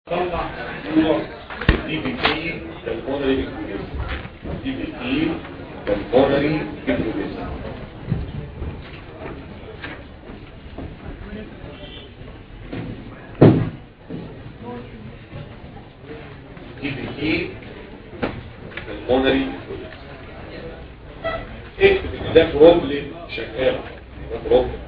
طلع موضوع دي بي تي بالمونري دي بي تي بالمونري جبروبيزم دي بي تي بالمونري جبروبيزم اكتب ان ده بروبلم شغال ده بروبلم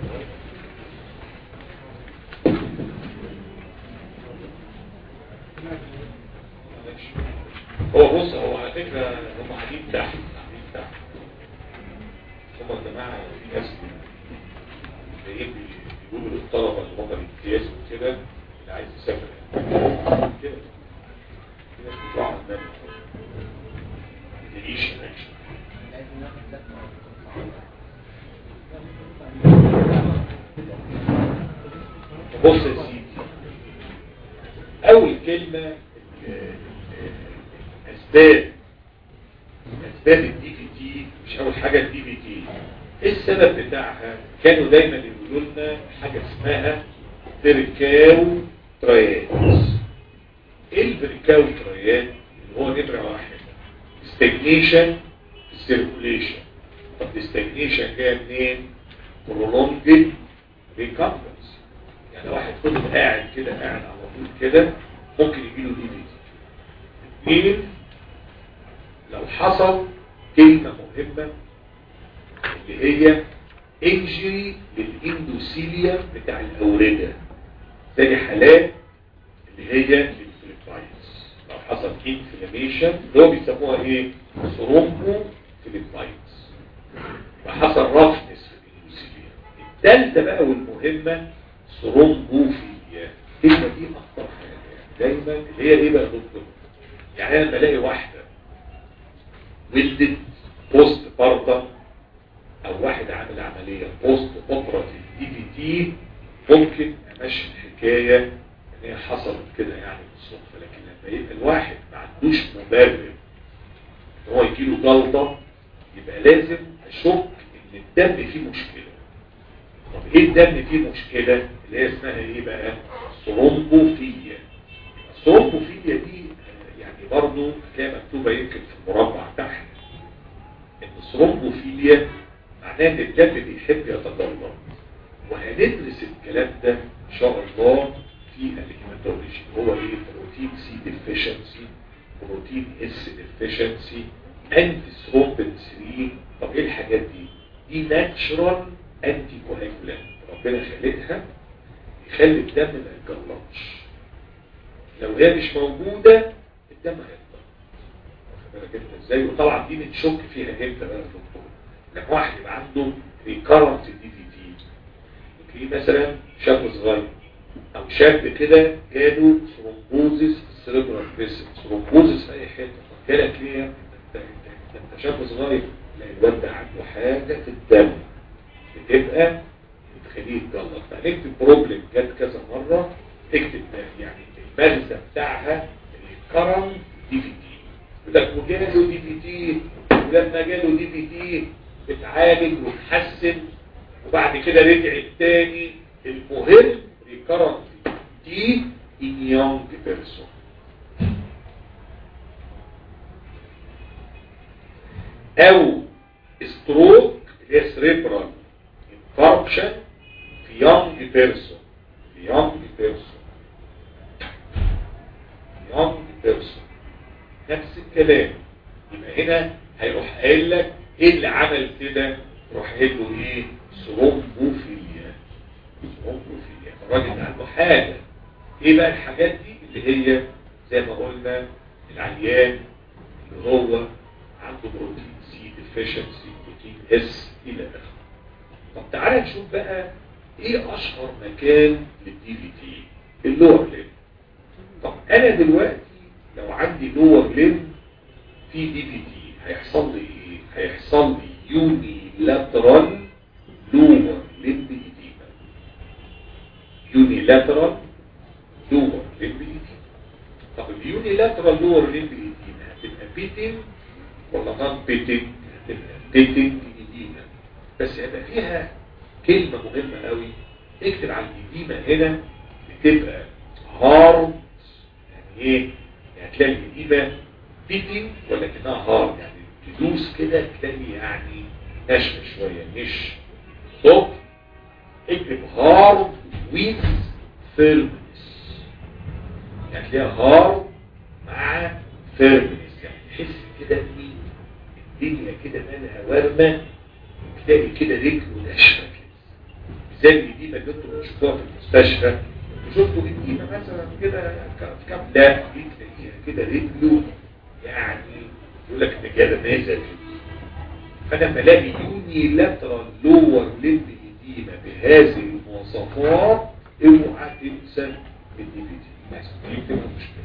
هو بص هو على فكرة هم قاعدين تحت قاعدين تحت هم الجماعة في ناس جايين بيقولوا للطلبة اللي هم الامتياز وكده اللي عايز يسافر كده في ناس بيطلعوا عندنا تعيش هناك بص يا سيدي أول كلمة اسباب اسباب الدي في تي مش اول حاجة الدي في تي ايه السبب بتاعها كانوا دايما يقولوا لنا حاجة اسمها بركاو تريات ايه البركاو تريات اللي هو نمرة واحد استجنيشن السيركوليشن طب الاستجنيشن جايه منين prolonged recumbency يعني واحد فضل قاعد كده قاعد على طول كده ممكن يجيله دي في تي اثنين لو حصل كلمة مهمة اللي هي انجري للاندوسيليا بتاع الأوردة زي حالات اللي هي الفليبايتس لو حصل انفلاميشن اللي هو بيسموها ايه ثرومبو فليبايتس فحصل رفنس في الاندوسيليا الثالثة بقى والمهمة ثرومبوفيليا الكلمة دي أخطر حاجة دايما اللي هي ايه بقى دكتور يعني انا بلاقي واحدة ولدت بوست بارتا او واحد عامل عملية بوست اوبراتيف دي في تي ممكن امشي الحكاية ان هي حصلت كده يعني بالصدفة لكن لما يبقى الواحد ما عندوش مبرر ان هو يجيله جلطة يبقى لازم اشك ان الدم فيه مشكلة طب ايه الدم فيه مشكلة اللي هي اسمها ايه بقى ثرومبوفيليا الثرومبوفيليا دي يعني برضو هتلاقي مكتوبة يمكن في المربع تحت ان الثرومبوفيليا معناه ان الدم بيحب يتدرب وهندرس الكلام ده ان شاء الله في الهيماتولوجي هو ايه بروتين سي ديفيشنسي بروتين اس ديفيشنسي انتي ثرومبين 3 طب ايه الحاجات دي دي ناتشرال انتي كواجولانت ربنا خلقها يخلي الدم ما يتجلطش لو هي مش موجودة الدم هيفضل واخد بالك انت ازاي وطبعا دي بنشك فيها امتى بقى يا دكتور لما واحد يبقى عنده ريكارنت دي في تي تلاقيه مثلا شاب صغير او شاب كده جاله ثرومبوزيس سيريبرال فيسل ثرومبوزيس في اي حته جالك ليه انت انت انت شاب صغير لا الواد ده عنده حاجه في الدم بتبقى بتخليه يتجلط فهنكتب بروبلم جت كذا مره اكتب يعني المغزى بتاعها الكرم دي في تي يقول لك وجاله دي في تي ولما جاله دي في تي اتعالج واتحسن وبعد كده رجع التاني المهم ريكرنت دي ان يونج بيرسون او ستروك اللي هي سريبرال انفاركشن في يونج بيرسون في يونج بيرسون يونج بيرسون نفس الكلام يبقى هنا هيروح قايل لك ايه اللي عمل كده روح قايل له ايه ثرومبوفيليا ثرومبوفيليا الراجل ده عنده حاجه ايه بقى الحاجات دي اللي هي زي ما قلنا العيان اللي هو عنده بروتين سي ديفيشنسي بروتين اس الى اخره طب تعالى نشوف بقى ايه اشهر مكان للدي في تي اللور ليم طب انا دلوقتي لو عندي لور ليم في دي في تي هيحصل لي ايه هيحصل لي يوني لاترال لور ليم ايديما يوني لاترال لور ليم ايديما طب اليوني لاترال لور ليم ايديما هتبقى بيتنج ولا نون بيتنج هتبقى بيتنج ايديما بس هيبقى فيها كلمة مهمة قوي اكتب على الإديمة هنا بتبقى هارد ايه يعني تلاقي الإديمة بيتنج ولكنها هارد يعني تدوس كده تلاقي يعني ناشفة شوية مش صوت اكتب هارد ويز فيرمنس يعني تلاقيها هارد مع فيرمنس يعني تحس كده ان الدنيا كده مالها ورمة تلاقي كده رجله ناشفة كده زي الإديمة اللي انتوا بتشوفوها في المستشفى شفتوا الإديمة مثلا كده في كام لا دي تلاقيها كده رجله يعني يقول لك ده كده نازل فانا بلاقي يوني لاترال لور ليمب إديمة بهذه المواصفات اوعى تنسى الدي بي تي دي بتبقى مشكلة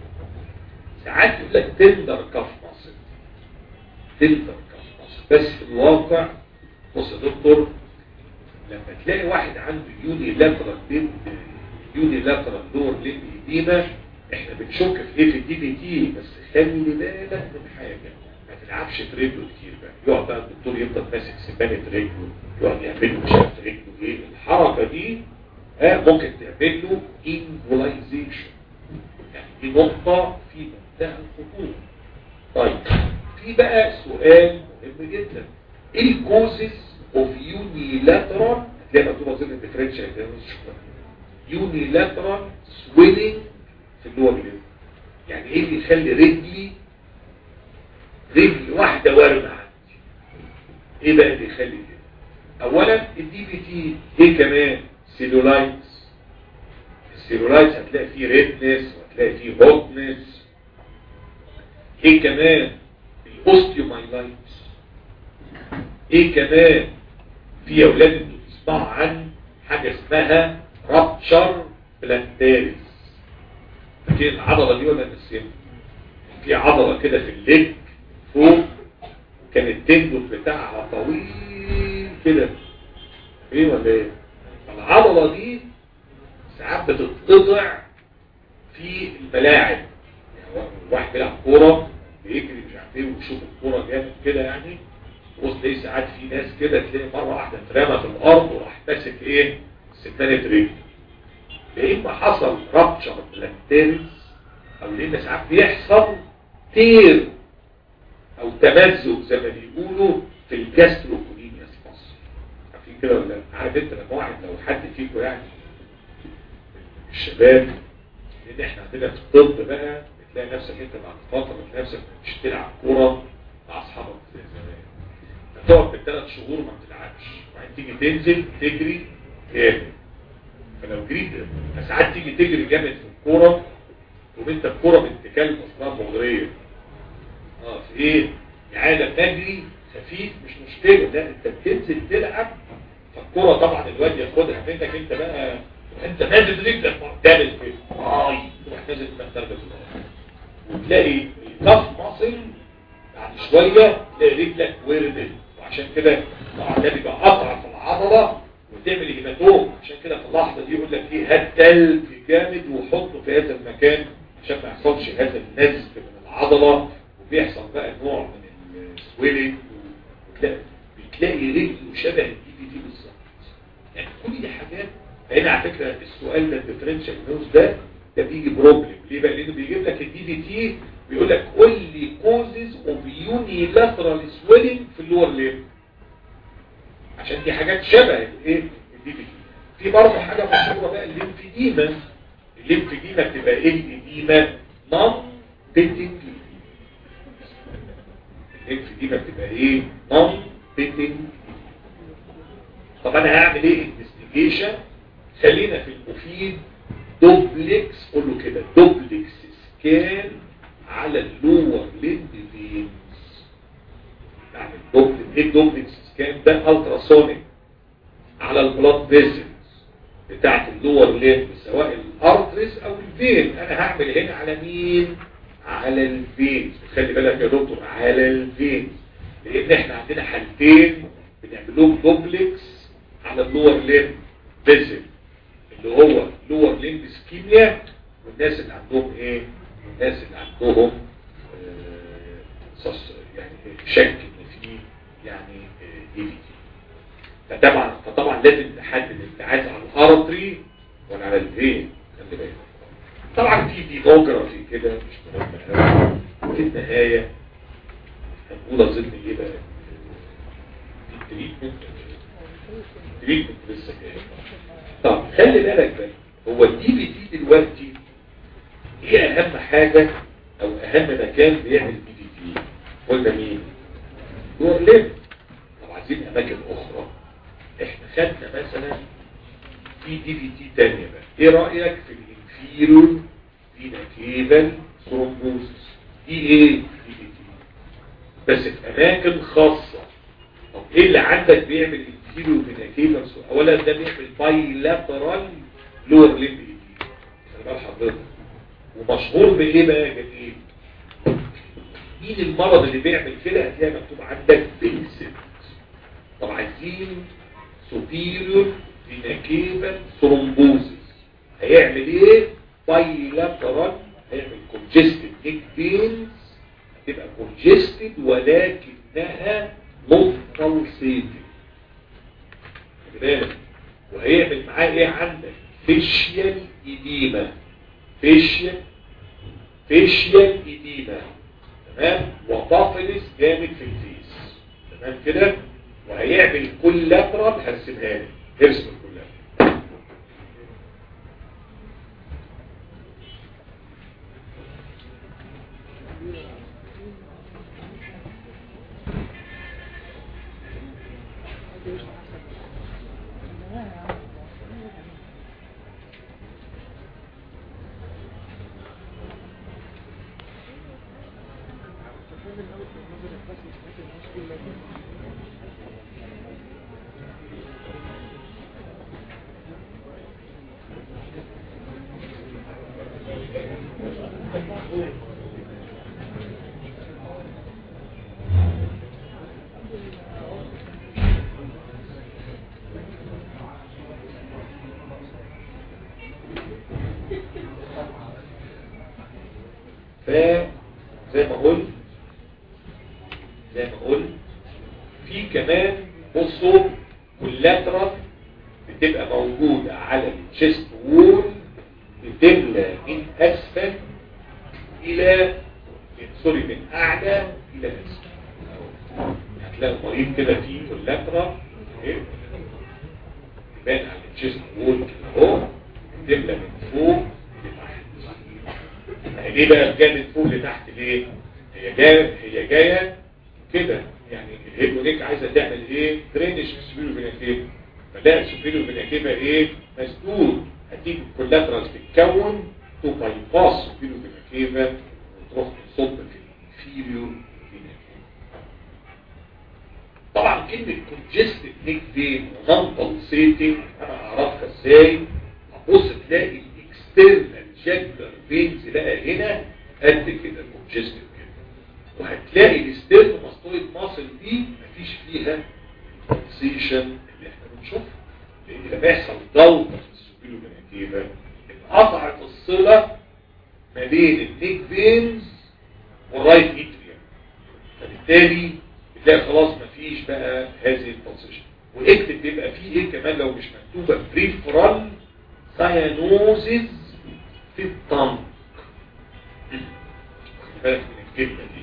ساعات يقول لك تندر كف مصر تندر كف مصر بس في الواقع بص يا دكتور لما تلاقي واحد عنده يوني لاترال ليمب يوني لاترال لور ليمب إديمة احنا بنشك في ايه في الدي بي تي بس خلي بالك من حاجة ما تلعبش في رجله كتير بقى يقعد بقى الدكتور يفضل ماسك سبانة رجله يقعد يعمل له مش عارف رجله ايه الحركة دي ها ممكن تعمل له انفولايزيشن يعني دي نقطة في منتهى الخطورة طيب في بقى سؤال مهم جدا ايه الكوزز اوف يونيلاترال هتلاقي مكتوبه ضمن الديفرنشال يونيلاترال سويلنج في اللور ليف يعني ايه اللي يخلي رجلي رجل واحدة وارمة عندي ايه بقى اللي يخلي كده اولا الدي بي تي ايه كمان سيلولايتس السيلولايتس هتلاقي فيه ريدنس وهتلاقي فيه هوتنس ايه كمان الاوستيومايلايتس ايه كمان في اولاد انتوا تسمعوا عن حاجة اسمها رابتشر بلانتاريس فاكرين العضلة دي ولا نسيت في عضلة كده في الليج فوق كان التندون بتاعها طويل كده ايه ولا ايه العضلة دي ساعات بتتقطع في الملاعب يعني واحد بيلعب كورة بيجري مش عارف ايه ويشوف الكورة جامد كده يعني بص تلاقي ساعات في ناس كده تلاقي مرة واحدة اترمى في الأرض وراح ماسك ايه سبانة رجل لإما حصل رابتشر بلانتاريس أو لإن ساعات بيحصل تير أو تمزق زي ما بيقولوا في الجاستروكولينيا مصر عارفين كده ولا لا؟ عارف انت لما واحد لو حد فيكم يعني الشباب لأن احنا عندنا في الطب بقى بتلاقي نفسك انت بعد فترة بتلاقي نفسك مش تلعب كورة مع أصحابك زي زمان تقعد بالثلاث شهور ما بتلعبش وبعدين تيجي تنزل تجري جامد فلو جريت ساعات تيجي تجري جامد في الكوره وانت الكوره بنت كلب اصلا مغريه اه في ايه يعني لما اجري خفيف مش مشكله لا انت بتنزل تلعب فالكوره طبعا الواد ياخدها منك انت بقى انت نازل رجلك معتمد كده اي تروح نازل من درجه الارض وتلاقي الكف مصل بعد شويه تلاقي رجلك وردت وعشان كده طبعا ده بيبقى قطع في العضله وتعمل هيماتوم عشان كده في اللحظه دي يقول لك ايه هات تلج جامد وحطه في هذا المكان عشان ما يحصلش هذا النزف من العضله وبيحصل بقى نوع من السويلنج وتلاقي بتلاقي رجله شبه الدي بي تي بالظبط يعني كل دي حاجات لان على فكره السؤال ده الديفرنشال نوز ده ده بيجي بروبلم ليه بقى لانه بيجيب لك الدي بي تي بيقول لك قول لي كوزز اوف يونيلاترال سويلنج في اللور ليم عشان دي حاجات شبه الايه الدي بي تي في برضه حاجه مشهوره بقى الليمفيديما الليمفيديما بتبقى ايه الاديمه نون بيتنج الليمفيديما بتبقى ايه نون بيتنج طب انا هعمل ايه انفستيجيشن خلينا في المفيد دوبلكس قول له كده دوبلكس سكان على اللور ليند فينز اعمل دوبلكس ايه الدوبلكس سكان ده التراسونيك على البلاد فيزلز بتاعت اللور ليند سواء الارتريس او الفين انا هعمل هنا على مين على الفين خلي بالك يا دكتور على الفين لان احنا عندنا حالتين بنعمل لهم دوبلكس على اللور ليند فيزل اللي هو لور ليمب سكيميا والناس اللي عندهم ايه الناس اللي عندهم آه يعني شك ان في يعني دي في فطبعا فطبعا لازم تحدد انت عايز على الارتري ولا على الفين خلي بالك طبعا في ديموجرافي كده مش مهم قوي في النهاية هنقول اظن ايه بقى في التريتمنت التريتمنت لسه جاي طب خلي بالك بقى هو الدي بي تي دلوقتي ايه اهم حاجة او اهم مكان بيعمل دي بي تي قلنا مين دور ليب طب عايزين اماكن اخرى احنا خدنا مثلا في دي بي تي تانية بقى ايه رأيك في الانفيرور فينا كيبل ثرومبوزس دي ايه دي بي تي بس في اماكن خاصة طب ايه اللي عندك بيعمل انفيرور فينا كيبل اولا ده بيعمل بايلاترال لور ليمب دي خلي بال حضرتك ومشهور بايه بقى يا جميل مين المرض اللي بيعمل كده هتلاقي مكتوب عندك بنسل طب عايزين superior فيناكيبل ثرومبوزس هيعمل ايه بايلاترال هيعمل congested neck veins هتبقى congested ولكنها مفلسيتد خلي بالك وهيعمل معاه ايه عندك فيشيال ايديما فيشيال فيشيال ايديما تمام وبافلس جامد في الفيس تمام كده وهيعمل كل لاترال هرسمها لي ارسم كلها فزي ما قلت زي ما قلت في كمان بصوا كولاترال بتبقى موجودة على الشيست وول بتملى من أسفل إلى سوري من أعلى إلى أسفل هتلاقي المريض كده فيه كولاترال تبان على الشيست وول كده اهو بتملى من فوق لتحت هي ليه بقى جايه من فوق لتحت ليه هي جايه هي جايه كده يعني الهيد ونيك عايزه تعمل ايه درينج سوبيرو فيناكيب فده سوبيرو فيناكيب ايه مسدود هتيجي كولاترال تتكون تو باي باس سوبيرو فيناكيب وتروح تصب في الانفيريور فيناكيب طبعا كلمه كونجستد نيك فين ونون بلسيتنج انا اعرفها ازاي هبص تلاقي الاكسترنال جاكلر فينز بقى هنا قد كده كونجستد كده وهتلاقي الاستيرن ماستويد ماسل دي مفيش فيها البلسيشن اللي احنا بنشوفها لان لما يحصل ضغط في السوبيلو مناكيبا انقطعت الصله ما بين النيك فينز والرايت اتريوم فبالتالي بتلاقي خلاص مفيش بقى هذه البلسيشن واكتب بيبقى فيه ايه كمان لو مش مكتوبه بريفرال سايانوزيز في الطنق خد بالك من الكلمه دي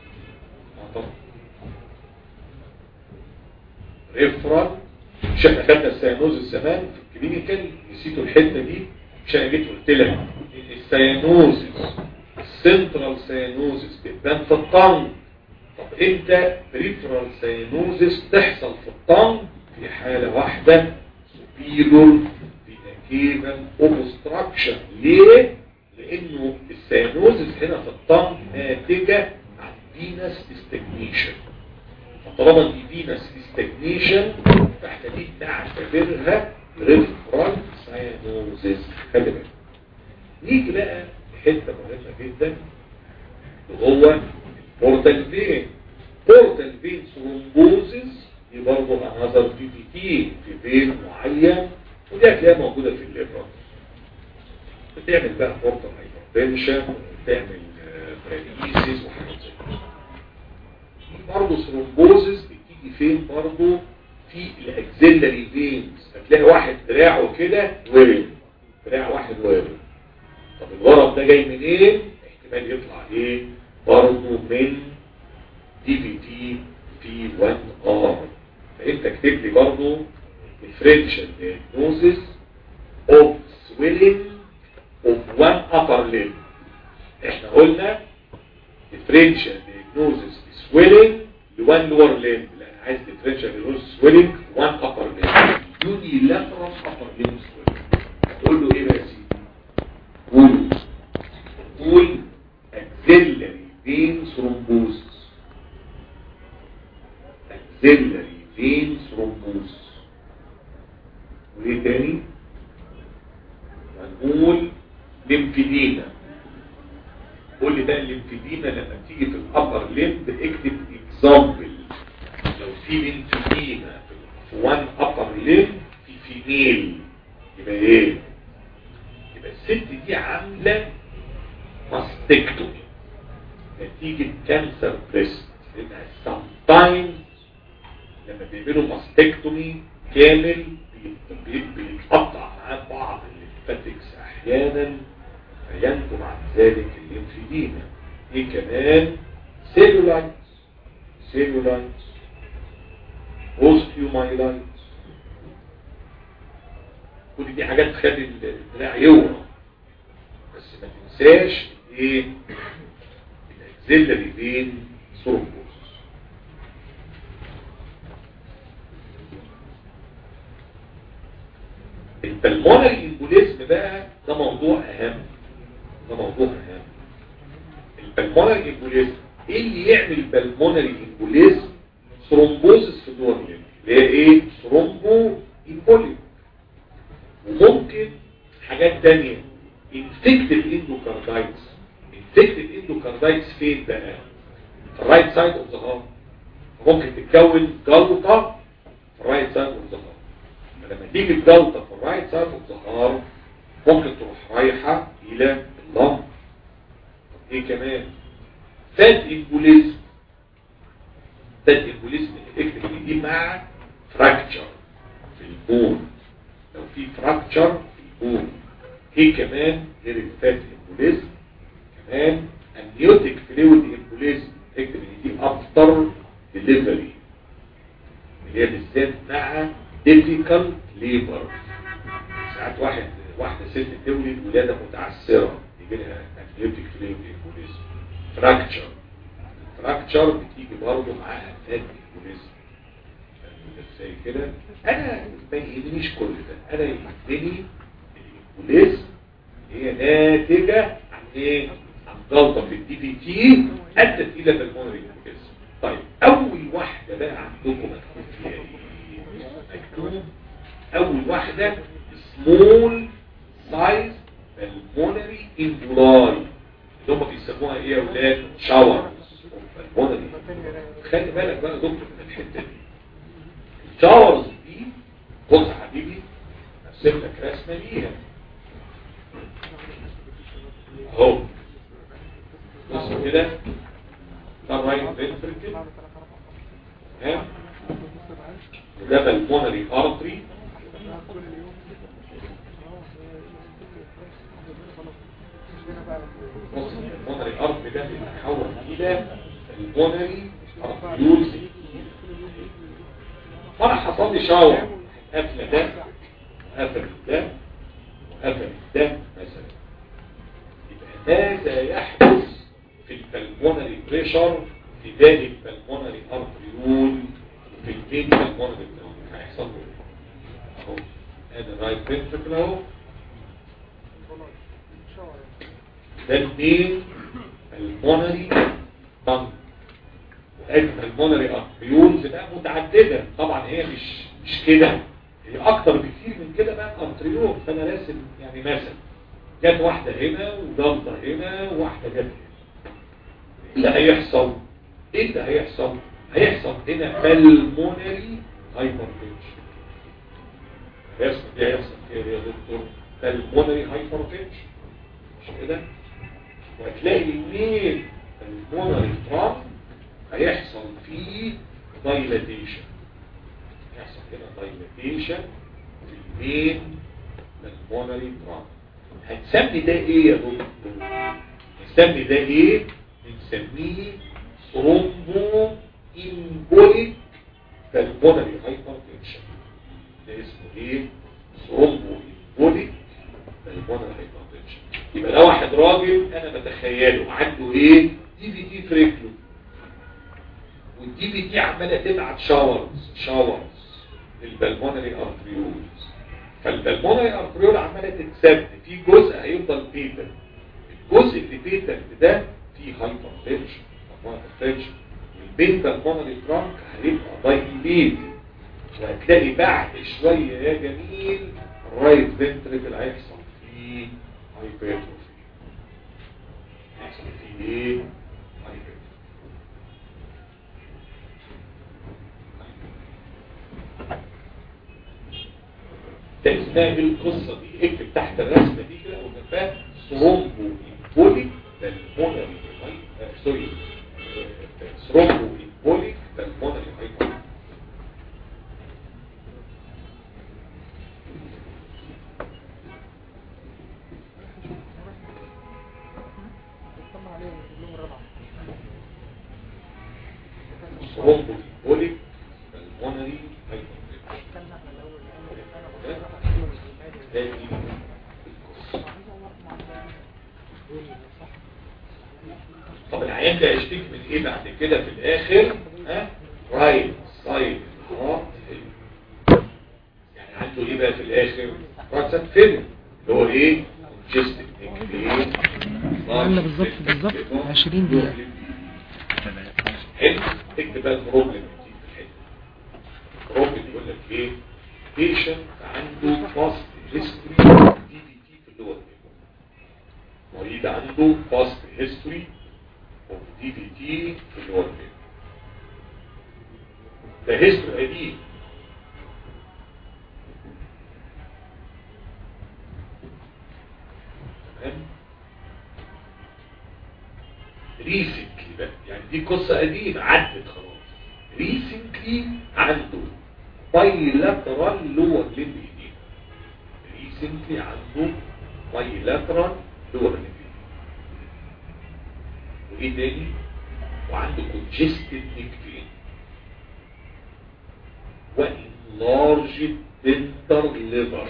ريفرال مش احنا خدنا السيانوز الزمان في الكلينيكال نسيتوا الحته دي مش انا جيت قلت لك السيانوزس السنترال سيانوزس بتبان في الطنج طب امتى بريفرال سيانوزس تحصل في الطنج في حاله واحده سوبيرور فيناكيبال اوبستراكشن ليه لانه السيانوزس هنا في الطنج ناتجه عن فينس استجنيشن فطالما دي فينس استجنيشن فاحنا دي نعتبرها ريفرال ساينوزيس خلي بالك نيجي بقى لحته مهمه جدا وهو البورتال فين بورتال فين ثرومبوزيس دي برضه انذر في بي تي في فين معين ودي هتلاقيها موجوده في الليفر بتعمل بقى بورتال هايبرتنشن وبتعمل بريليسيس وحاجات زي كده برضه ثرومبوزس بتيجي فين برضه في الاكزيلاري فينز هتلاقي واحد دراعه كده ورم دراع واحد ورم طب الورم ده جاي من ايه احتمال يطلع ايه برضه من دي في تي في 1 ار فانت اكتب لي برضه differential diagnosis of swelling of one upper limb احنا قلنا differential diagnosis swelling لone lower limb لا انا عايز differential diagnosis swelling one upper limb unilateral upper limb swelling هتقول له ايه بقى يا سيدي قول قول axillary vein thrombosis axillary vein thrombosis وايه تاني هنقول ليمفيدينا قول لي بقى الليمفيدينا لما تيجي في الابر ليمب اكتب اكزامبل لو في ليمفيدينا في وان ابر ليمب في فيميل يبقى ايه يبقى الست دي عامله ماستكتومي نتيجه كانسر بريست لانها sometimes لما بيعملوا ماستكتومي كامل بيتقطع معاه بعض الليمفاتكس احيانا فينتج عن ذلك الليمفيدينا ايه كمان سيلولايت سيلولايت اوستيومايلايت كل دي حاجات تخلي الدراع يورم بس ما تنساش ايه الاكزيلري فين ثرومبوس البلمونري امبوليزم بقى ده موضوع اهم ده موضوع اهم البلمونري امبوليزم ايه اللي يعمل بالمونري امبوليزم ثرومبوزس في دول اللي هي ايه ثرومبو امبوليزم وممكن حاجات تانية انفكتد اندوكاردايتس انفكتد اندوكاردايتس فين بقى في الرايت سايد اوف ذا هارت ممكن تتكون جلطه في الرايت سايد اوف ذا هارت فلما تيجي الجلطه في الرايت سايد اوف ذا هارت ممكن تروح رايحه الى اللنج ايه كمان فات امبوليزم فات امبوليزم اكتب دي مع فراكتشر في البون لو في فراكتشر في البون ايه كمان غير الفات امبوليزم كمان امنيوتيك فلويد امبوليزم اكتب ان دي افتر ديليفري اللي هي بالذات مع difficult labor ساعات واحد واحدة ست تولد ولادة متعسرة يجي لها امنيوتيك فلويد امبوليزم فراكتشر فراكتشر بتيجي برضه معاها فات امبوليزم زي كده انا ما يهمنيش كل ده انا يهمني الامبوليزم هي ناتجة عن ايه عن غلطة في الدي في تي ادت الى بالمونري امبوليزم طيب اول واحدة بقى عندكم مكتوب فيها ايه مكتوب اول واحدة سمول سايز بالمونري امبولاي اللي هم بيسموها ايه يا اولاد شاور بالمونري خلي بالك بقى يا دكتور من الحته دي الشاورز دي بص يا حبيبي ارسم لك رسمه ليها اهو بص كده ده الرايت فنتركل ها وده بالمونري ارتري بص المونري ارتري ده بيتحول الى المونري ارتريولز فانا حصل لي شاور قفل ده قفل ده وقفل ده مثلا يبقى ماذا يحدث في البلمونري بريشر في ذلك البلمونري ارتريول وفي البين بالمونري بريشر هيحصل له اهو ادي الرايت فنتركل اهو ده البين المونري طنج وأجمل مونري ارتريولز بقى متعددة طبعا هي مش مش كده هي اكتر بكتير من كده بقى ارتريول فانا راسم يعني مثلا جت واحدة هنا وضغطة هنا وواحدة جت هنا ايه اللي هيحصل ايه اللي هيحصل هيحصل هنا بالمونري هايبرتنشن هيحصل ايه هيحصل ايه يا دكتور بالمونري هايبرتنشن مش كده وهتلاقي المين المونري ترامب هيحصل فيه دايلاتيشن يحصل هنا دايلاتيشن في المين بالمونري ترامب هنسمي ده ايه يا دكتور نسمي ده ايه بنسميه ثرومبو امبوليك بالمونري هايبرتنشن ده اسمه ايه ثرومبو امبوليك بالمونري هايبرتنشن يبقى ده واحد راجل انا بتخيله عنده ايه دي في تي في رجله والدي في تي عماله تبعت شاورز شاورز للبلمونري ارتريولز فالبلمونري ارتريول عماله تتسد في جزء هيفضل بيتر الجزء اللي بيتر ده فيه هايبر تنشن تنشن والبين بالمونري ترانك هيبقى دايليت وهتلاقي بعد شويه يا جميل الرايت فنتريكل هيحصل فيه هايبرتروفي هيحصل فيه ايه؟ هايبرتروفي ده اسمها ايه القصه دي اكتب تحت الرسمه دي كده وجنبها ثرومبو امبوليك بالمونري سوري ثرومبو امبوليك بالمونري هايبر ثرومبو امبوليك بالمونري هايبر طب العيان ده يشتكي من ايه بعد كده في الاخر ها رايت سايد هارت يعني عنده ايه بقى في الاخر رايت سايد فيلم اللي هو ايه جست عندنا بالظبط بالظبط 20 دقيقة حلو اكتب بقى البروبلم دي في الحته البروبلم يقول لك ايه بيشنت عنده فاست هيستوري دي بي تي في اللور مريض عنده فاست هيستوري اوف دي بي تي في اللور ده هيستوري قديم تمام ريسنتلي بقى يعني دي قصة قديمة عدت خلاص ريسنتلي عنده بايلاترال لور ليمب ايديما ريسنتلي عنده بايلاترال لور ليمب وايه تاني وعنده congested neck pain وانلارجد بنتر ليفر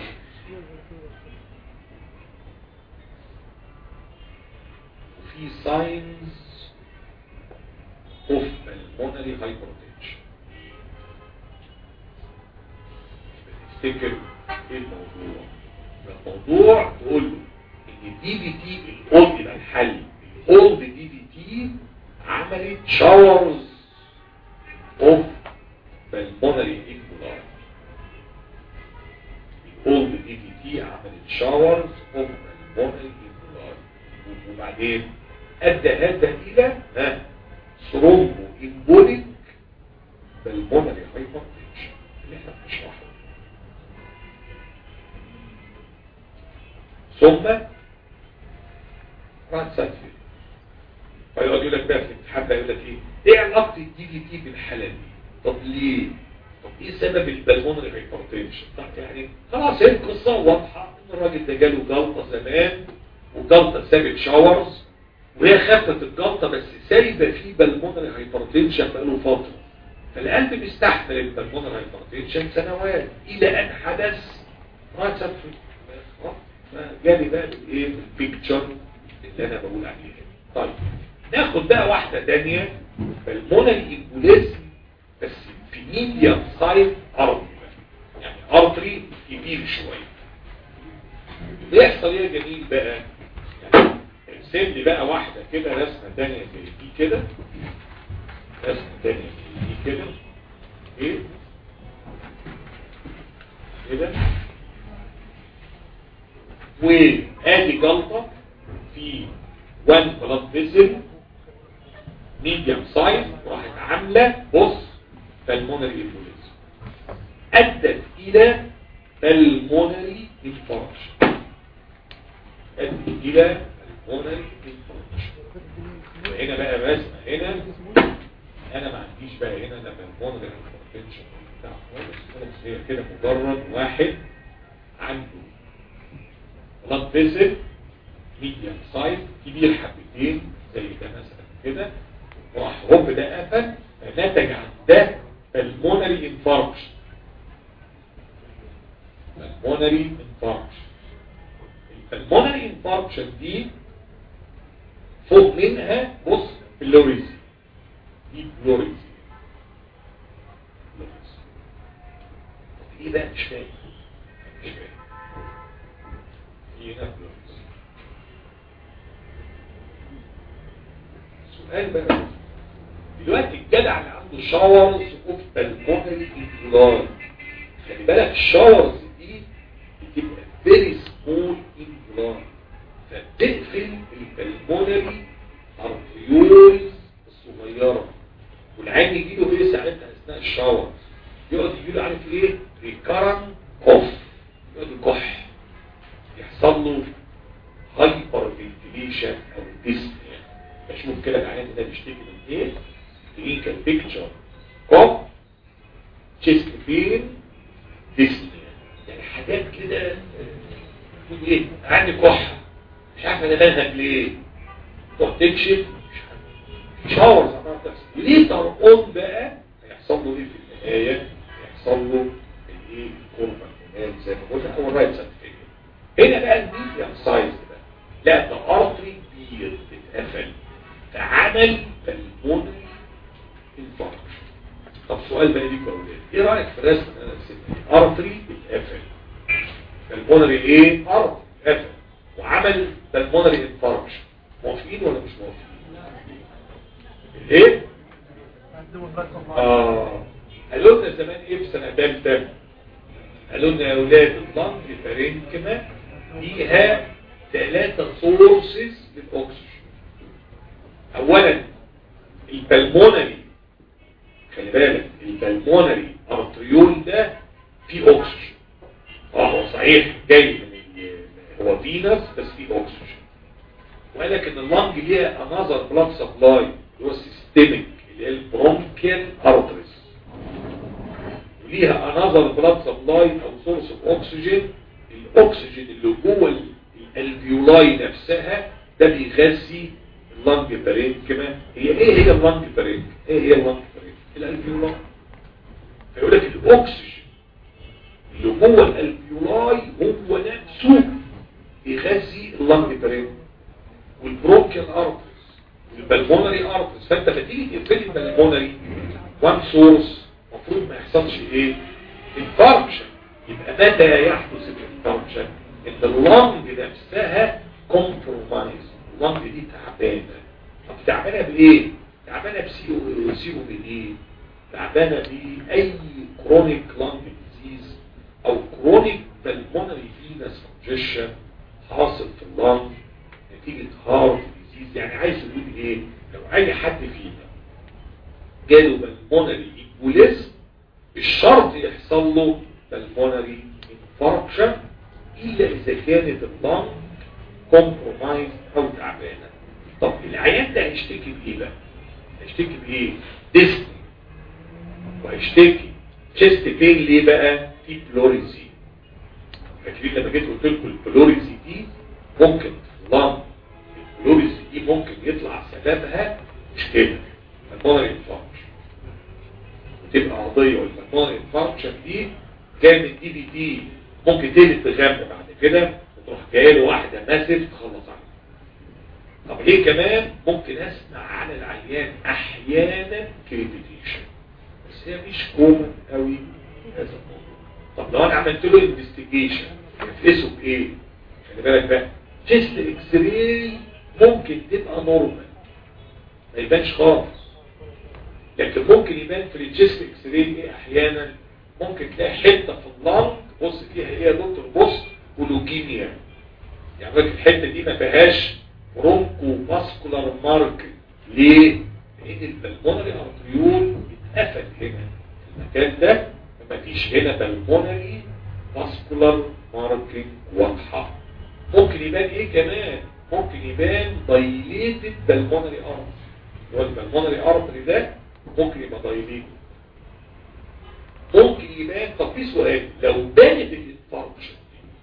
وفي signs of pulmonary hypertension تفتكر ايه الموضوع الموضوع تقول له ان الدي بي تي الاولد يبقى الحل الاولد دي بي تي عملت شاورز اوف بالمونري انفولار الاولد دي بي تي عملت شاورز اوف بالمونري انفولار وبعدين ادى هذا الى ها ثرومبو امبوليك بالمونري هايبرتنشن اللي احنا بنشرحه ثم راحت سايد فيلم فيقعد يقول لك بقى في الامتحان بقى يقول لك ايه ايه علاقه الدي في تي بالحاله دي طب ليه طب ايه سبب البلمونري هايبرتنشن طب يعني خلاص هي القصه واضحه ان الراجل ده جاله جلطه زمان وجلطه سابت شاورز وهي خفت الجلطه بس سايبه فيه بالمونري هايبرتنشن بقاله فتره فالقلب مستحمل البلمونري هايبرتنشن سنوات الى ان حدث راحت سايد فيلم جالي بقى بالايه البيكتشر اللي انا بقول عليها طيب ناخد بقى واحده تانية بالمونري امبوليزم بس في ميديا سايد ارضي يعني ارضي كبير شويه بيحصل ايه يا جميل بقى يعني ارسم لي بقى واحده كده رسمه تانية زي دي كده رسمه تانية زي دي كده ايه كده وادي جلطه في وان بلاد فيزل ميديم سايز راحت عامله بص بالمونري امبوليزم ادت الى بالمونري انفاركشن ادت الى بالمونري انفاركشن وهنا بقى رسمه هنا انا ما عنديش بقى هنا لا بالمونري انفاركشن بتاع خالص خالص هي كده مجرد واحد عنده بلاد فيسل ميديم سايز كبير حبتين زي ده مثلا كده وراح هوب ده قفل فنتج عن ده المونري انفاركشن المونري انفاركشن المونري انفاركشن دي فوق منها بص بلوريزي دي بلوريزي ايه بقى مش فاهم مش فاهم هنا بلوريزي سؤال بقى دلوقتي الجدع اللي عنده شاورز اوف بالمونري انفلار خلي بالك الشاورز دي بتبقى فيري سمول انفلار فبتقفل البلمونري ارتيولز الصغيره والعين يجي له ايه ساعتها اثناء الشاور يقعد يجي له عارف ايه ريكارن كوف يقعد يكح يحصل له هايبر فنتيليشن او ديسنيا بشوف كده العيان ده بيشتكي من ايه كلينيكال بيكتشر كوف تشيست بين ديسنيا يعني حاجات كده تقول ايه عندي كحه مش عارف انا بنهج ليه تروح تكشف مش عارف شاورز عمال تحصل ليه ترقون بقى هيحصل له ايه في النهايه هيحصل له الايه الكوربا زي ما قلنا هو الرايت سيرتيفيكت هنا بقى الميديم سايز ده لا ده ارتري كبير اتقفل فعمل بالمونري انفاركشن طب سؤال بقى ليك يا اولاد ايه رايك في الرسم اللي انا رسمته ارتري اتقفل بالمونري ايه ارتري اتقفل وعمل بالمونري انفاركشن موافقين ولا مش موافقين ايه اه قالوا لنا زمان ايه في سنه ثالثه قالوا لنا يا اولاد اللنج فارنكما فيها ثلاثه سورسز للاكسجين اولا البلمونري خلي بالك البلمونري ارتريول ده فيه اكسجين اه هو صحيح جاي من هو فينس بس فيه اكسجين وقال لك ان اللنج ليها انذر بلاد سبلاي اللي هو السيستميك اللي هي البرونكيال ارتريز وليها انذر بلاد سبلاي او سورس اوف اكسجين الاكسجين اللي جوه الالفيولاي نفسها ده بيغذي اللنج بارينكما هي ايه هي اللنج بارينك ايه هي اللنج بارينك الالفيولاي فيقول لك الاكسجين اللي جوه الالفيولاي هو نفسه يغذي اللنج برين والبروكيال ارترز والبلمونري ارترز فانت فتيجي تقفل البلمونري وان سورس المفروض ما يحصلش ايه انفاركشن يبقى متى يحدث الانفاركشن ان اللنج نفسها كومبرومايز اللنج دي تعبانه طب تعبانه بايه تعبانه بسي او سي او بي دي تعبانه باي كرونيك لانج ديزيز او كرونيك بالمونري فينس كونجيشن حاصل في اللنج نتيجة هارت ديزيز يعني عايز يقول ايه لو اي حد فينا جاله بالمونري ايكوليزم الشرط يحصل له بالمونري انفاركشن الا اذا كانت اللنج كومبرومايز او تعبانه طب العيان ده هيشتكي بايه بقى هيشتكي بايه ديسني وهيشتكي تشيست بين ليه بقى في بلوريزي فاكرين لما جيت قلت لكم البلوريزي دي ممكن لان البلوريزي دي ممكن يطلع سببها مشكله المونري انفاركشن وتبقى قضيه والمونري انفاركشن دي جايه من دي بي دي ممكن تقلب بغم بعد كده وتروح جايه له واحده ماسف تخلص عليها طب ليه كمان ممكن اسمع عن العيان احيانا كريبيتيشن بس هي مش كومن قوي هذا الموضوع طب لو انا عملت له انفستيجيشن هتقيسه بايه خلي بالك بقى تشيست اكس راي ممكن تبقى نورمال ما يبانش خالص لكن ممكن يبان في التشيست اكس راي ايه احيانا ممكن تلاقي حته في اللنج بص فيها ايه يا دكتور بص ولوكيميا يعني الحته دي ما فيهاش برونكو فاسكولار مارك ليه؟ لان البلمونري ارتريول اتقفل هنا المكان ده ما فيش هنا بالمونري فاسكولار ماركينج واضحه ممكن يبان ايه كمان ممكن يبان دايليتد بالمونري ارتري هو البلمونري ارتري ده ممكن يبقى دايليتد ممكن يبان طب في سؤال لو بانت الانفاركشن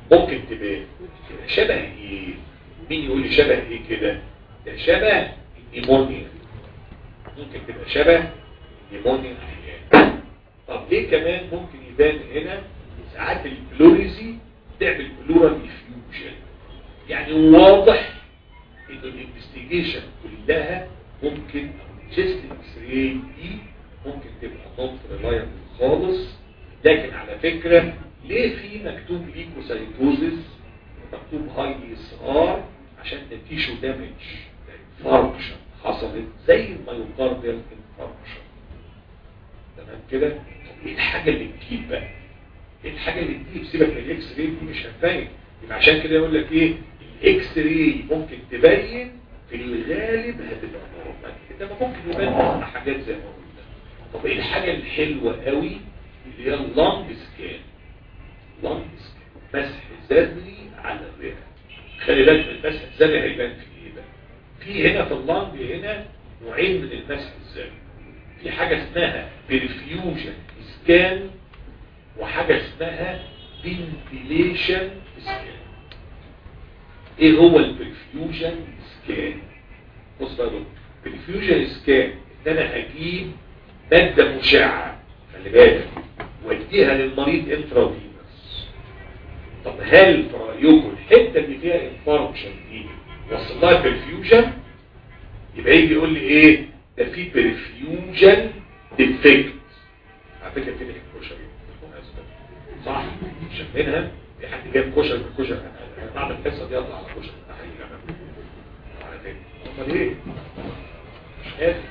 ممكن تبان شبه ايه مين يقول لي شبه ايه كده ده شبه النيمونيا ممكن تبقى شبه النيمونيا احيانا طب ليه كمان ممكن يبان هنا ساعات البلوريزي تعمل بلورال ديفيوجن يعني واضح ان الانفستيجيشن كلها ممكن الجست اكس راي دي ممكن تبقى نوت ريلايبل خالص لكن على فكره ليه في مكتوب ليكوسايتوزيس مكتوب هاي اس ار عشان ده تيشو دامج انفاركشن حصلت زي المايوكارديال انفاركشن تمام كده طب ايه الحاجه اللي تجيب بقى ايه الحاجه اللي تجيب سيبك من الاكس راي دي مش هتبين يبقى عشان كده يقول لك ايه الاكس راي ممكن تبين في الغالب هتبقى نورمال انما ممكن يبان منها حاجات زي ما قلنا طب ايه الحاجه الحلوه قوي اللي هي اللانج سكان لانج سكان مسح ذري على الرئه خلي بالك من المسح الذري هيبان في ايه بقى في هنا في اللانج هنا نوعين من المسح الذري في حاجه اسمها بريفيوجن سكان وحاجه اسمها فنتيليشن سكان ايه هو البريفيوجن سكان بص بقى دول البريفيوجن سكان ان انا هجيب ماده مشعه خلي بالك واديها للمريض انترافينوس طب هل في رايكم الحته اللي فيها انفاركشن دي وصل لها بريفيوجن يبقى يجي يقول لي ايه ده في بريفيوجن ديفكت على فكره كده الكشري صح مش منها في حد جاب كشري من كشري انا بعمل الحصه دي اطلع على كشري ده حقيقي انا على فكره امال ايه مش قادر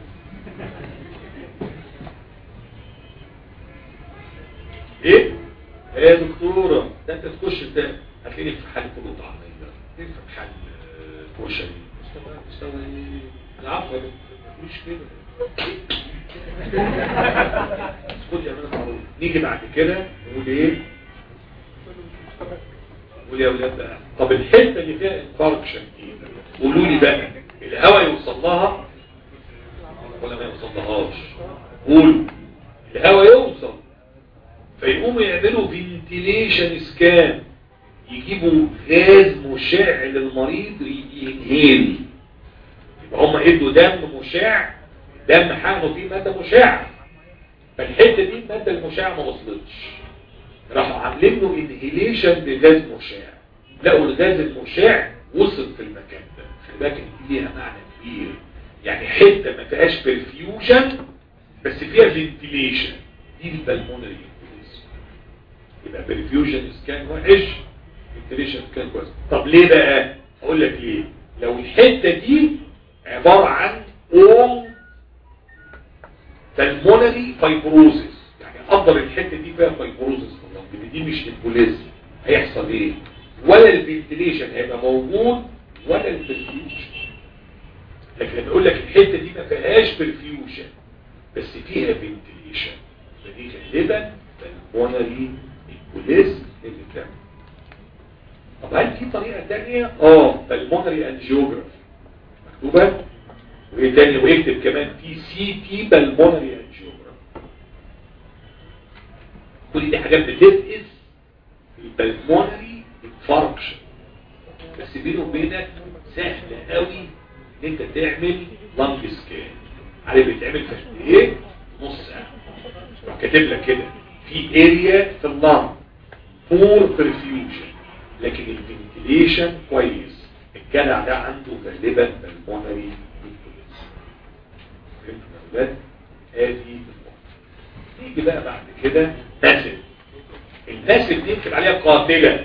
ايه ايه يا دكتوره ده انت تخش ده هتلاقيني في محل فول وطعميه في محل آه، كشري مستوى مستوى العفو مش كده خد يا مان نيجي بعد كده نقول ايه نقول يا ولاد بقى طب الحته اللي فيها انفاركشن دي قولوا لي بقى الهواء يوصل لها ولا ما يوصل لهاش قولوا الهواء يوصل فيقوموا يعملوا فنتيليشن سكان يجيبوا غاز مشع للمريض ينهيل يبقى هم ادوا دم مشع دم حقنه فيه ماده مشعه فالحته دي الماده المشعه ما وصلتش راحوا عاملين له انهيليشن بغاز مشع لقوا الغاز المشع وصل في المكان ده خلي بالك ان دي ليها معنى كبير يعني حته ما فيهاش برفيوجن بس فيها فنتيليشن دي البلمونري يبقى برفيوجن سكان وحش فنتيليشن سكان كويس طب ليه بقى اقول لك ليه لو الحته دي عباره عن all pulmonary fibrosis يعني افضل الحته دي فيها fibrosis لان دي مش امبوليزم هيحصل ايه ولا الفنتيليشن هيبقى موجود ولا البرفيوجن لكن لما اقول لك الحته دي ما فيهاش برفيوجن بس فيها فنتيليشن فدي غالبا pulmonary امبوليزم اللي بتعمل طب هل في طريقه ثانيه اه pulmonary angiography مكتوبه وايه تاني واكتب كمان في سي تي بالمونري انجيوجرام كل دي حاجات بتفقس البلمونري انفاركشن بس بينه وبينك سهل قوي ان انت تعمل لانج سكان عارف بيتعمل في قد ايه نص ساعه راح كاتب لك كده في اريا في اللانج بور برفيوجن لكن الفنتيليشن كويس الجدع ده عنده غالبا بالمونري اولاد ادي نيجي بقى بعد كده ناسب الناسب دي يكتب عليها قاتلة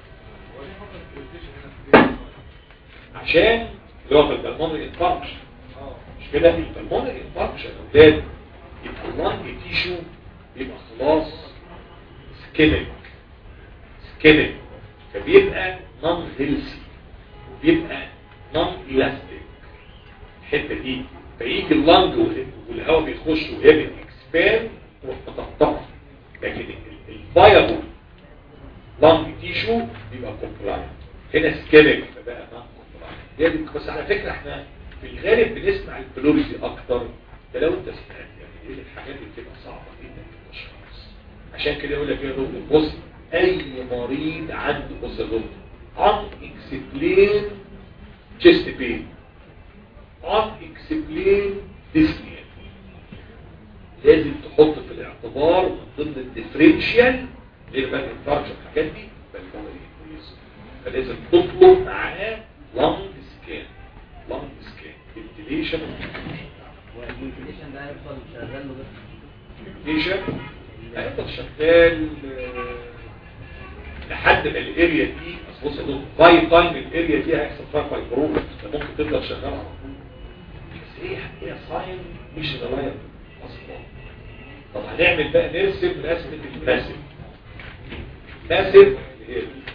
عشان اللي هو في البلمونري انفاركشن مش كده البلمونري انفاركشن اولاد يبقى اللانج تيشو يبقى خلاص سكينك سكينك فبيبقى نون هيلسي بيبقى نون الاستيك الحته دي فيجي اللنج والهواء بيخش وهي بتكسبان وتتقطع لكن الفايبل لنج تيشو بيبقى كومبلاين هنا سكيلك فبقى نون كومبلاين بس على فكره احنا في الغالب بنسمع البلوريزي اكتر ده لو انت سمعت يعني دي الحاجات اللي بتبقى صعبه جدا في التشخيص عشان كده يقول لك ايه يا دكتور بص اي مريض عنده بص unexplained chest pain unexplained dyspnea لازم تحط في الاعتبار من ضمن الديفرنشال غير بقى الانفارج والحاجات دي بالمونري كويس فلازم تطلب معاه لانج سكان لانج سكان فنتيليشن والفنتيليشن ده هيفضل شغال له فنتيليشن هيفضل شغال آه، لحد ما الاريا دي اصل بص يا دكتور باي تايم الاريا دي هيحصل فيها فايبروز ممكن تفضل شغال على طول بس هي هي ساين مش غلايه اصلا طب هنعمل بقى نرسم رسمه الماسف ماسف اللي هي دي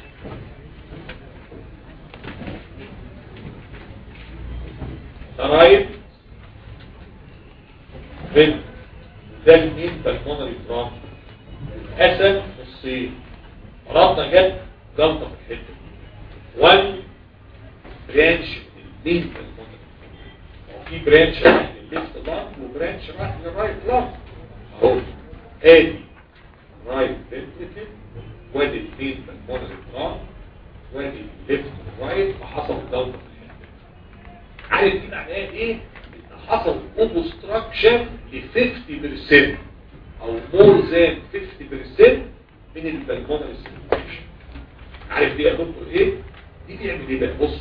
رايت فين ده المين بالمونري ترام قسم نصين ربطه جت جلطه في الحته وان برانش من المين بالمونري وفي برانش رايح للليفت لانج وبرانش رايح للرايت لانج اهو ادي رايت فنتريكل وادي المين بالمونري ترام وادي الليفت والرايت وحصل جلطه في الحته عارف دي معناها ايه؟ ان حصل اوبستراكشن ل 50% او مور ذان 50% من البلمونري سيركيوليشن عارف دي يا دكتور ايه؟ دي بيعمل ايه بقى؟ بص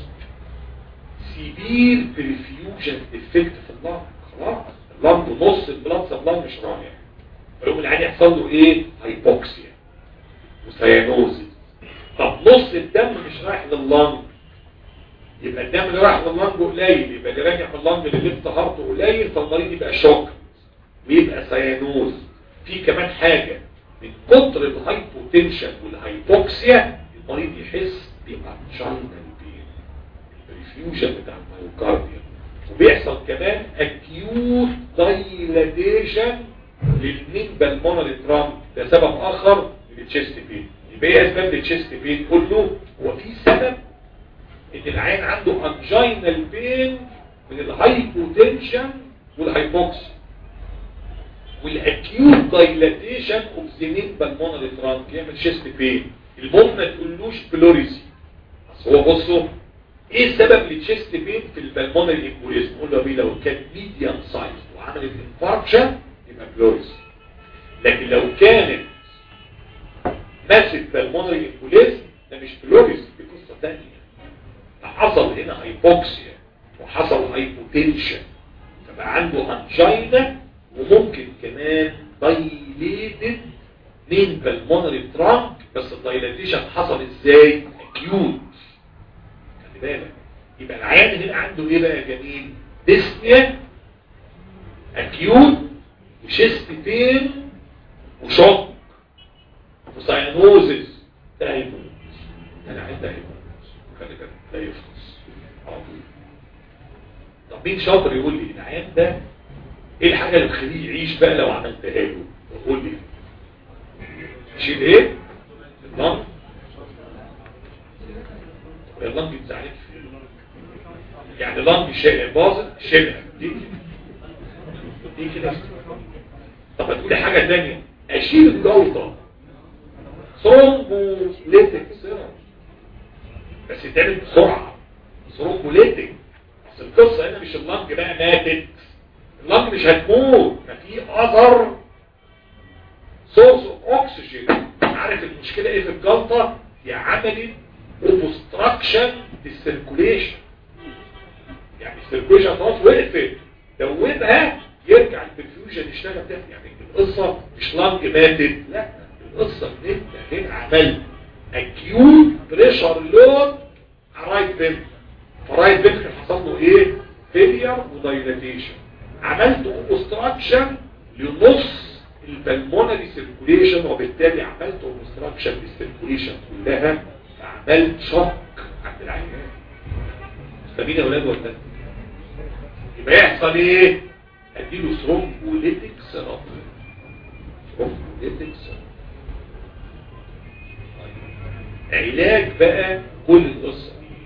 سيفير بريفيوجن افكت في اللنج خلاص اللنج نص البلاد سبلاي مش رايح فيقوم العين يحصل له ايه؟ هايبوكسيا وسيانوزيس طب نص الدم مش رايح لللنج يبقى الدم اللي رايح لللنج قليل يبقى اللي راجع من اللنج للليفت هارت قليل فالمريض يبقى شوك ويبقى سيانوز في كمان حاجة من كتر الهايبوتنشن والهايبوكسيا المريض يحس بأنشاينال بين الريفيوجن بتاع الميوكارديا وبيحصل كمان اكيوت دايلاتيشن للمين بالمونري ترامب ده سبب اخر للتشيست بين يبقى ايه اسباب التشيست بين كله هو في سبب ان العين عنده انجينال بين من الهايبوتنشن والهايبوكسيا والاكيوت دايلاتيشن اوف ذا مين بالمونري ترانك يعمل شيست بين المهم ما تقولوش بلوريزي بس هو بصوا ايه السبب للشيست بين في البلمونري امبوليزم قول له بيه لو كان ميديان سايز وعملت انفاركشن يبقى بلوريزي لكن لو كانت ماسك بالمونري امبوليزم ده مش بلوريزي دي قصه ثانيه حصل هنا هايبوكسيا وحصل هايبوتنشن فبقى عنده انجينا وممكن كمان دايليتد من بالمونري ترانك بس الدايلاتيشن حصل ازاي اكيوت خلي بالك يبقى العيان هنا عنده ايه بقى يا جميل ديسنيا اكيوت وشيست بين وشوك وساينوزز ده هيموت انا عايز ده هيموت خلي بالك لا يفحص على طول طب مين شاطر يقول لي العيان ده ايه الحاجه اللي تخليه يعيش بقى لو عملتها له قول لي شيل ايه اللنج اللنج بتاعتك يعني لنج شيء باظت شيلها دي كده دي كده طب هتقولي حاجه ثانيه اشيل الجلطه ثرومبوليتك سيرم بس تعمل بسرعه ثرومبوليتك بس القصه هنا مش اللنج بقى ماتت اللنج مش هتموت ما في اثر سورس اوف اوكسجين عارف المشكله ايه في الجلطه هي عملت اوبستراكشن للسيركوليشن يعني السيركوليشن خلاص وقفت دوبها يرجع البرفيوجن يشتغل تاني يعني القصه مش لنج ماتت لا القصه ان انت هنا عملت اكيوت بريشر لود على رايت فينتر فرايت فينتر حصل له ايه فيلير ودايلاتيشن عملت اوبستراكشن لنص البلمونري سيركوليشن وبالتالي عملت اوبستراكشن للسيركوليشن كلها فعملت شوك عند العيان فاهمين يا اولاد ولا يبقى يحصل ايه اديله ثرومبوليتيك سيراب ثرومبوليتيك سيراب علاج بقى كل القصه دي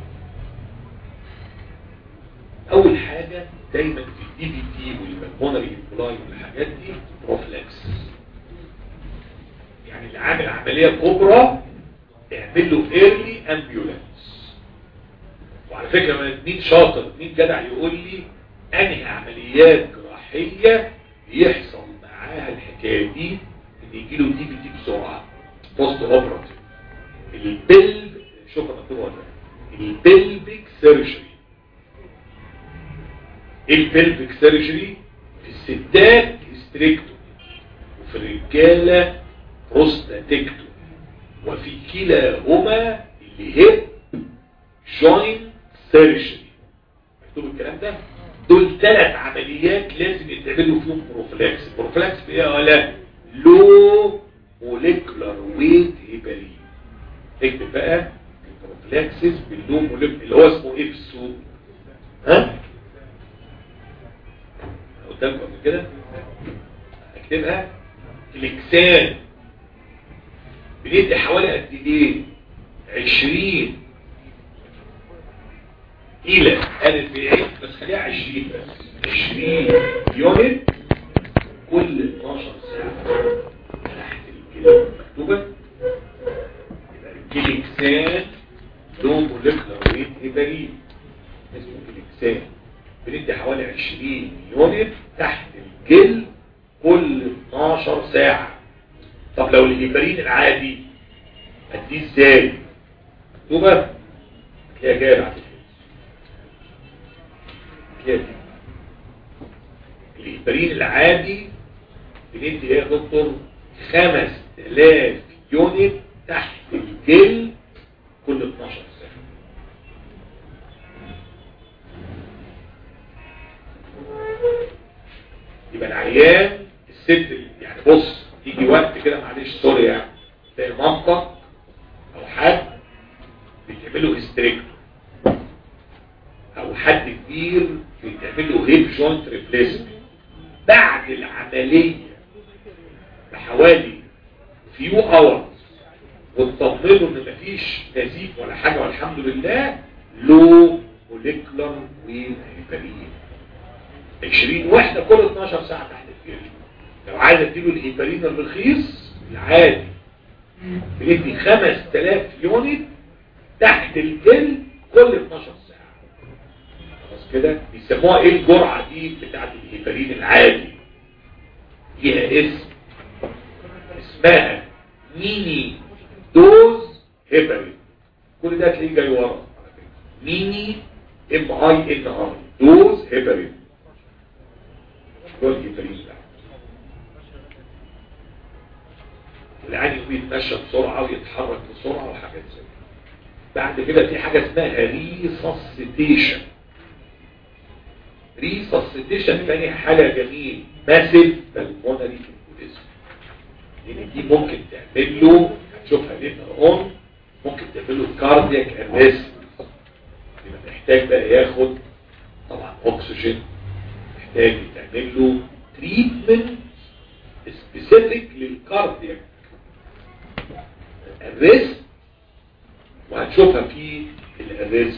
اول حاجه دايما في الدي بي تي والبلمونري امبلاي والحاجات دي بروفلاكس يعني اللي عامل عمليه كبرى تعمل له ايرلي امبيولانس وعلى فكره من مين شاطر مين جدع يقول لي انهي عمليات جراحيه يحصل معاها الحكايه دي ان يجي له دي بي تي بسرعه بوست اوبراتيف البلب شوف انا مكتوب ولا لا. البلبك سيرجري ايه البلبك سيرجري في الستات هيستريكتومي وفي الرجاله بروستاتكتومي وفي كلاهما اللي هي جوينت سيرجري مكتوب الكلام ده دول ثلاث عمليات لازم يتعملوا فيهم بروفلاكس بروفلاكس في ايه ولا لو موليكولار ويت هيبرين اكتب بقى البروفلاكسس باللو موليكولار اللي هو اسمه ايه في السوق ها قدامكم قبل كده اكتبها فليكسان بندي حوالي قد ايه 20 الى 40 بس خليها 20 بس 20 يونت كل 12 ساعة تحت الكلام مكتوبة يبقى الكليكسان له مولكولار ويت هيبرين اسمه كليكسان بندي حوالي 20 يونت تحت الجلد كل 12 ساعة طب لو الهيبرين العادي هديه ازاي مكتوبة هتلاقيها جايه بعد كده هتلاقيها دي. الهيبرين العادي بندي ايه يا دكتور 5000 يونت تحت الجلد كل 12 ساعة يبقى العيان الست يعني بص يجي وقت كده معلش سوري يعني تلاقي مامتك او حد بتعمله هيستريكتو او حد كبير بيتعمل له هيب جوينت ريبليسمنت بعد العمليه بحوالي فيو اورز وتطمنوا ان مفيش نزيف ولا حاجه والحمد لله لو موليكولار ويف هيبرين 20 واحده كل 12 ساعه تحت الجلد لو عايز اديله الهيبرين الرخيص العادي بندي 5000 يونت تحت الجلد كل 12 ساعه خلاص كده بيسموها ايه الجرعه دي بتاعت الهيبرين العادي ليها اسم اسمها ميني دوز هيبرين كل ده تلاقيه جاي ورا على فكرة. ميني ام اي ان اي دوز هيبرين دول هيبرين ده والعين بيتمشى بسرعة ويتحرك بسرعة وحاجات زي كده. بعد كده في حاجة اسمها ريسسيتيشن ريسسيتيشن تاني حاجة جميل ماسيف بالمونري امبوليزم لان دي ممكن تعمل له هتشوفها ليتر اون ممكن تعمل له كاردياك اريست يبقى محتاج بقى ياخد طبعا اكسجين محتاج تعمل له تريتمنت سبيسيفيك للكاردياك الريسك وهتشوفها في الريسك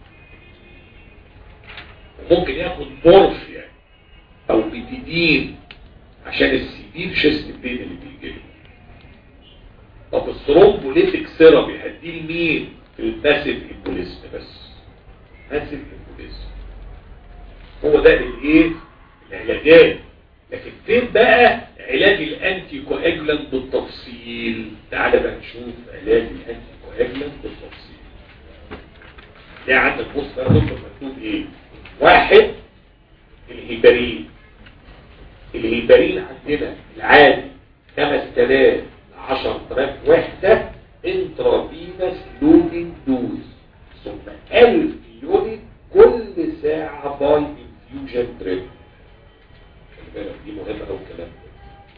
وممكن ياخد مورفيا او بيتيدين عشان السيفير شيست بين اللي بيجي له طب الثرومبوليتيك ثيرابي هديه لمين في الماسيف امبوليزم بس ماسيف امبوليزم هو ده الايه العلاجات لكن فين بقى علاج الانتي كواجلانت بالتفصيل تعالى بقى نشوف علاج الانتي كواجلانت بالتفصيل ده عندك بص بقى دكتور مكتوب ايه واحد الهيبرين الهيبرين عندنا العادي 5000 10000 وحدة انترافينس لودنج دوز ثم 1000 يونت كل ساعة باي انفيوجن دريب خلي بالك دي مهمة أوي الكلام ده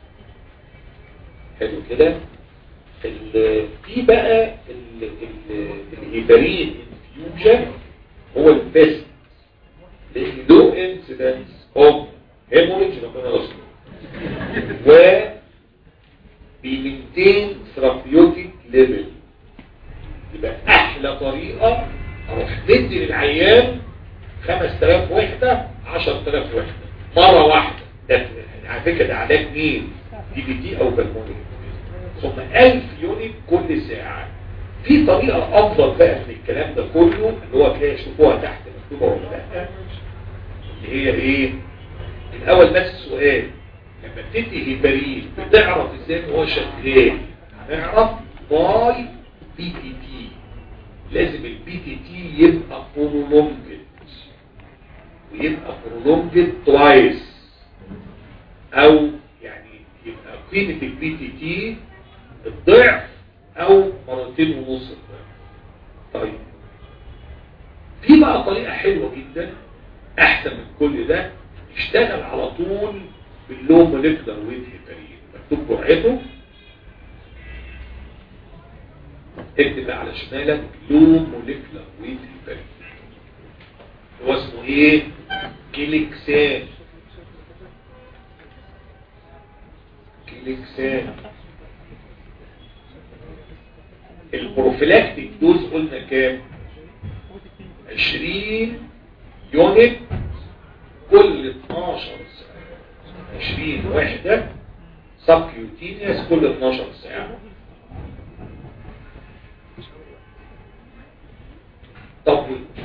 حلو كده ال- في بقى ال- ال- الهيبرين انفيوجن هو البيست لان لو انسيدنس اوف هيموريج ربنا يستر و بيمنتين ثرابيوتيك ليفل يبقى احلى طريقه اروح ندي للعيان 5000 وحده 10000 وحده مره واحده ده على فكره ده علاج مين دي بي تي او بالمونري ثم 1000 يونت كل ساعة في طريقة أفضل بقى من الكلام ده كله اللي هو تلاقي شوفوها تحت مكتوبة ولا لأ اللي هي إيه؟ الأول بس سؤال لما بتدي هيبرين بتعرف ازاي ان هو شغال هنعرف باي بي تي تي لازم البي تي تي يبقى prolonged ويبقى prolonged twice او يعني يبقى قيمة البي تي تي الضعف او مرتين ونص الضعف طيب في بقى طريقة حلوة جدا احسن من كل ده اشتغل على طول باللو موليكولار ويت هيبرين مكتوب جرعته اكتب بقى على شمالك لو موليكولار ويت هيبرين هو اسمه ايه كيليكسان كيليكسان البروفيلاكتيك دوز قلنا كام 20 يونت كل 12 ساعة 20 وحدة سبكيوتينيوس كل 12 ساعة طب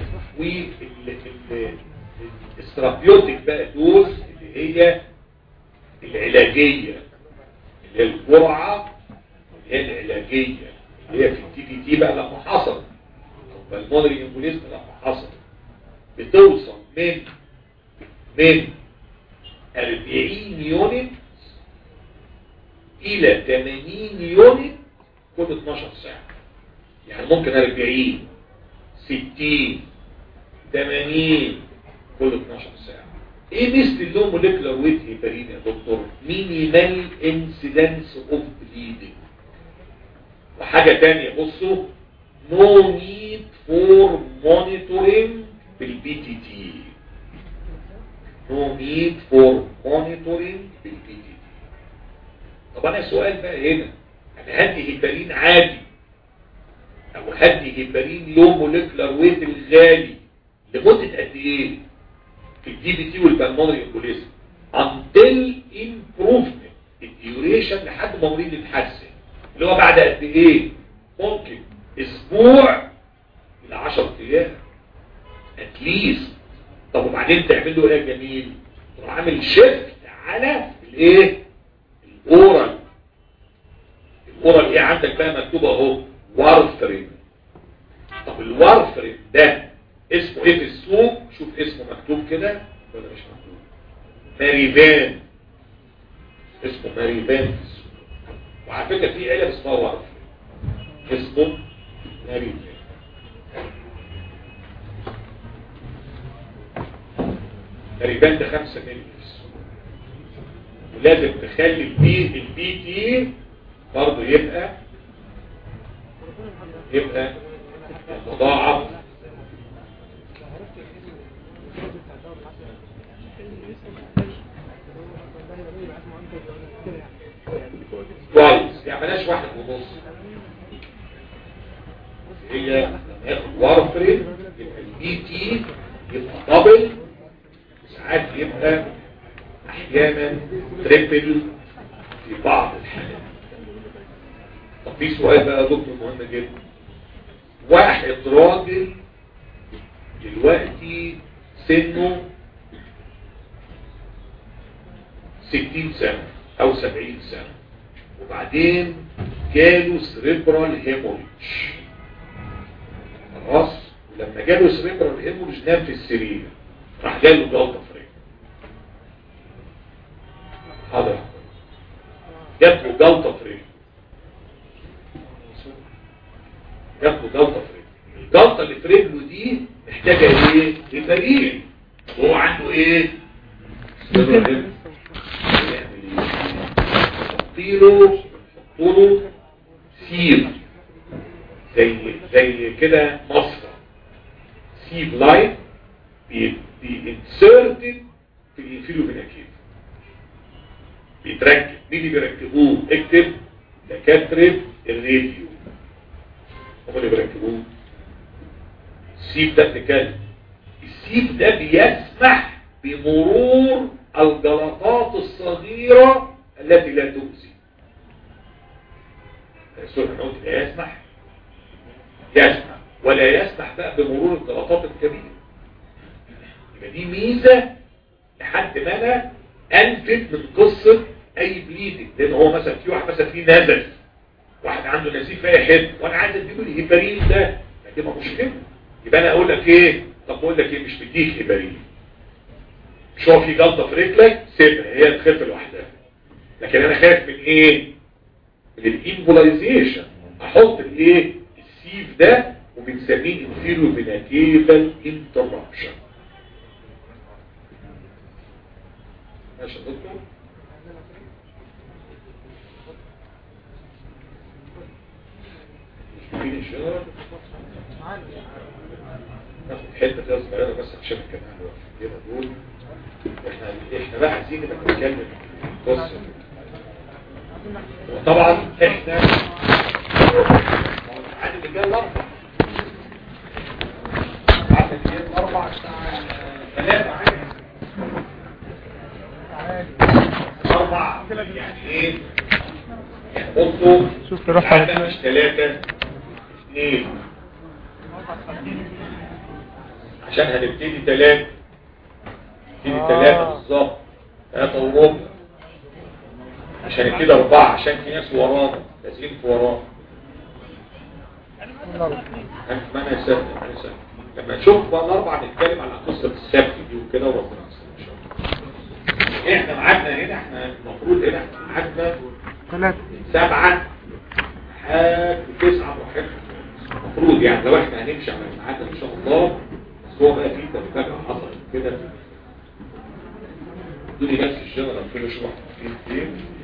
والاسترابيوتيك بقى دوز اللي هي العلاجية اللي هي الجرعة اللي هي العلاجية اللي هي في التي في تي بقى لما حصل طب المونري امبوليزم لما حصل بتوصل من من 40 يونت الى 80 يونت كل 12 ساعة يعني ممكن 40 60 80 كل 12 ساعة ايه مثل اللو موليكولار ويت هيبرين يا دكتور مينيمال انسيدنس اوف بليدنج وحاجة تانية بصوا no need for monitoring بالبي تي تي no need for monitoring بالبي تي تي طب انا السؤال بقى هنا انا هدي هيبرين عادي او هدي هيبرين لو موليكولار ويت الغالي لمدة قد ايه في الدي بي تي والبلمونري امبوليزم until improvement الديوريشن لحد ما مريض يتحسن اللي هو بعد قد ايه ممكن اسبوع الى 10 ايام اتليست طب وبعدين تعمل له ايه جميل تروح عامل شيفت على الايه الاورال الاورال ايه عندك بقى مكتوب اهو وارفرين طب الوارفرين ده اسمه ايه في السوق شوف اسمه مكتوب كده ولا مش مكتوب ماريفان اسمه ماريفان في السوق وعلى فكره في علب اسمها وارفرين اسمه ماريفان ماريفان ده 5 مللي في السوق ولازم تخلي البي البي تي برضه يبقى يبقى مضاعف كويس يعني بلاش واحد ونص هي ياخد وارفرين يبقى البي تي يبقى دبل ساعات يبقى احيانا تريبل في بعض الحالات طب في سؤال بقى يا دكتور مهم جدا واحد راجل دلوقتي سنه ستين سنة او سبعين سنة وبعدين جاله سريبرال هيموريج خلاص ولما جاله سريبرال هيموريج نام في السرير راح جاله جلطة في رجله حاضر جات له جلطة في رجله جات له جلطة في رجله الجلطة اللي في رجله دي محتاجة ايه؟ لبريل وهو عنده ايه؟ سريبرال هيموريج نحطيله نحطله سير زي زي كده مصفى سيب لاين بينسرتد في الانفيلو فيناكيف بيتركب مين اللي بيركبوه اكتب دكاتره الراديو هم اللي بيركبوه السيب ده ابن السيب ده بيسمح بمرور الجلطات الصغيرة التي لا تؤذي سوري انا قلت لا يسمح يسمح ولا يسمح بقى بمرور الجلطات الكبيره يبقى دي ميزه لحد ما انا انفد من قصه اي بليدنج لان هو مثلا في واحد مثلا فيه نزف واحد عنده نزيف في اي حته وانا عايز اديله الهيبارين ده هتبقى مشكله يبقى انا اقول لك ايه طب بقول لك ايه مش بديك هيبارين مش هو في جلطه في رجلك سيبها هي تخف لوحدها لكن انا خايف من ايه من الامبولايزيشن احط الايه السيف ده وبنسميه انفيرو فيناتيفال انتربشن ماشي يا دكتور مش فاهمين الشغل ناخد حته كده صغيره بس عشان الكلام كده دول احنا احنا بقى عايزين نبقى نتكلم قصه وطبعا احنا عدد اللي جاي الاربع عدد اللي جاي الاربع ثلاثه اربع يعني ايه يعني بصوا شوف روح العدد مش ثلاثه اثنين عشان هنبتدي ثلاثة نبتدي ثلاثة بالظبط ثلاثة وربع عشان نبتدي أربعة عشان في ناس ورانا لازم في ورانا ما أنا يسلم أنا يسلم لما نشوف بقى الأربعة نتكلم على قصة السبت دي وكده وربنا يسلم إن شاء الله إحنا معادنا هنا إحنا المفروض هنا إحنا معادنا ثلاثة سبعة لحد تسعة وحاجة المفروض يعني لو احنا هنمشي على الميعاد ان شاء الله بس هو بقى في تفاجأة حصلت كده دوني بس الجنرال كل شوية في ايه